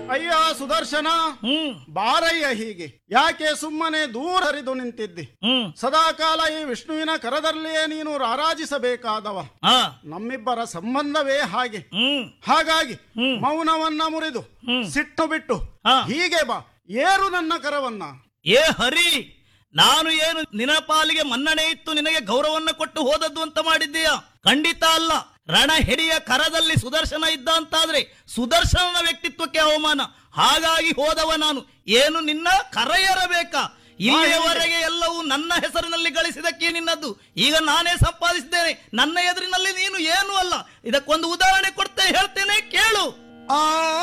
ಅಯ್ಯ ಸುದರ್ಶನ ಹ್ಮ್ ಬಾರಯ್ಯ ಹೀಗೆ ಯಾಕೆ ಸುಮ್ಮನೆ ದೂರ ಹರಿದು ನಿಂತಿದ್ದಿ ಹ್ಮ್ ಸದಾಕಾಲ ಈ ವಿಷ್ಣುವಿನ ಕರದಲ್ಲಿಯೇ ನೀನು ರಾರಾಜಿಸಬೇಕಾದವ ಆ ನಮ್ಮಿಬ್ಬರ ಸಂಬಂಧವೇ ಹಾಗೆ ಹ್ಮ್ ಹಾಗಾಗಿ ಹ್ಮ್. ಮೌನವನ್ನ ಮುರಿದು ಹ್ಮ್. ಸಿಟ್ಟು ಬಿಟ್ಟು ಹಾ. ಹೀಗೆ ಬಾ ಏರು ನನ್ನ ಕರವನ್ನ ಏ ಹರಿ ನಾನು ಏನು ನಿನ್ನ ಪಾಲಿಗೆ ಮನ್ನಣೆ ಇತ್ತು ನಿನಗೆ ಗೌರವನ್ನ ಕೊಟ್ಟು ಹೋದದ್ದು ಅಂತ ಮಾಡಿದ್ದೀಯಾ ಖಂಡಿತ ಅಲ್ಲ ರಣ ಹೆಡಿಯ ಕರದಲ್ಲಿ ಸುದರ್ಶನ ಇದ್ದ ಅಂತಾದ್ರೆ ಸುದರ್ಶನನ ವ್ಯಕ್ತಿತ್ವಕ್ಕೆ ಅವಮಾನ ಹಾಗಾಗಿ ಹೋದವ ನಾನು ಏನು ನಿನ್ನ ಕರ ಏರಬೇಕಾ ಇಲ್ಲಿಯವರೆಗೆ ಎಲ್ಲವೂ ನನ್ನ ಹೆಸರಿನಲ್ಲಿ ಗಳಿಸಿದಕ್ಕೆ ನಿನ್ನದ್ದು ಈಗ ನಾನೇ ಸಂಪಾದಿಸಿದ್ದೇನೆ ನನ್ನ ಎದುರಿನಲ್ಲಿ ನೀನು ಏನು ಅಲ್ಲ ಇದಕ್ಕೊಂದು ಉದಾಹರಣೆ ಕೊಡ್ತೇ ಹೇಳ್ತೇನೆ ಕೇಳು ಆ